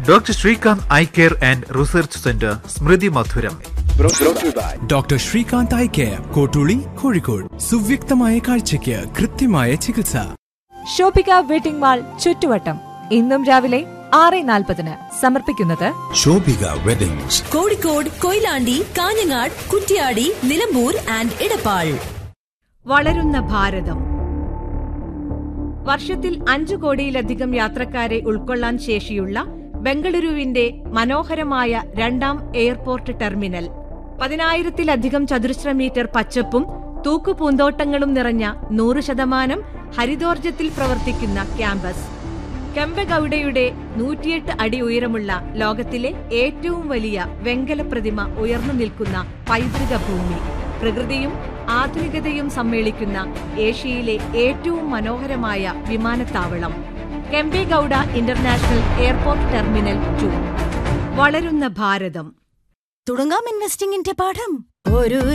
doctor Srikanth eye care and research centre സ്മൃതി മധുരം doctor Srikanth eye care Kottooli Kozhikode സുവ്യക്തമായ കാഴ്ചയ്ക്ക് കൃത്യമായ ചികിത്സ ഷോപ്പിക വെഡിംഗ് മാൾ ചുറ്റുവട്ടം ഇന്നും രാവിലെ ആറ് നാൽപ്പതിന് സമർപ്പിക്കുന്നത് ശോഭിക വെഡിങ്സ് കോഴിക്കോട് കൊയിലാണ്ടി കാഞ്ഞങ്ങാട് കുറ്റ്യാടി നിലമ്പൂർ ആൻഡ് ഇടപ്പാൾ വളരുന്ന ഭാരതം വർഷത്തിൽ അഞ്ചു കോടിയിലധികം യാത്രക്കാരെ ഉൾക്കൊള്ളാൻ ശേഷിയുള്ള ബംഗളൂരുവിന്റെ മനോഹരമായ രണ്ടാം എയർപോർട്ട് ടെർമിനൽ പതിനായിരത്തിലധികം ചതുരശ്ര മീറ്റർ പച്ചപ്പും തൂക്കുപൂന്തോട്ടങ്ങളും നിറഞ്ഞ നൂറ് ശതമാനം ഹരിതോർജത്തിൽ പ്രവർത്തിക്കുന്ന ക്യാമ്പസ് കെമ്പഗൌഡയുടെ നൂറ്റിയെട്ട് അടി ഉയരമുള്ള ലോകത്തിലെ ഏറ്റവും വലിയ വെങ്കല പ്രതിമ ഉയർന്നു നിൽക്കുന്ന പൈതൃക ഭൂമി പ്രകൃതിയും ആധുനികതയും സമ്മേളിക്കുന്ന ഏഷ്യയിലെ ഏറ്റവും മനോഹരമായ വിമാനത്താവളം Kempegowda international airport terminal two വളരുന്ന ഭാരതം തുടങ്ങാം ഇൻവെസ്റ്റിംഗിന്റെ പാഠം ഒരു